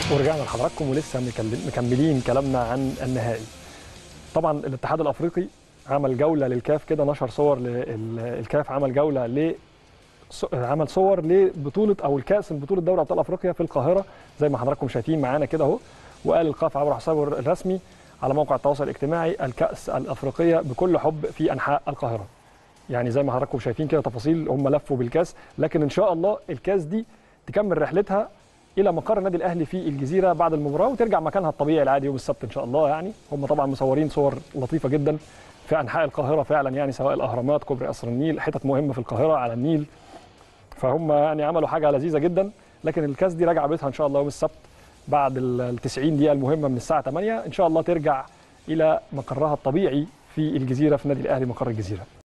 ورجعنا لحضراتكم ولسه مكل- مكملين كلامنا عن النهائي طبعا الاتحاد الافريقي عمل جوله للكاف كده نشر صور لل- الكاف عمل جوله ل ص- عمل صور لبطوله او الكاس من بطوله دوري ابطال افريقيا في القاهره زي ما حضراتكم شايفين معانا كده اهو وقال القاف عبر حسابه الرسمي على موقع التواصل الاجتماعي الكاس الافريقيه بكل حب في انحاء القاهره يعني زي ما حضراتكم شايفين كده تفاصيل هم لفوا بالكاس لكن ان شاء الله الكاس دي تكمل رحلتها الى مقر النادي الاهلي في الجزيره بعد المباراه وترجع مكانها الطبيعي العادي يوم السبت ان شاء الله يعني هم طبعا مصورين صور لطيفه جدا في انحاء القاهره فعلا يعني سواء الاهرامات كوبري قصر النيل حتت مهمه في القاهره على النيل فهم يعني عملوا حاجه لذيذه جدا لكن الكاس دي راجعه بيتها ان شاء الله يوم السبت بعد ال 90 دقيقه المهمه من الساعه 8 ان شاء الله ترجع الى مقرها الطبيعي في الجزيره في النادي الاهلي مقر الجزيره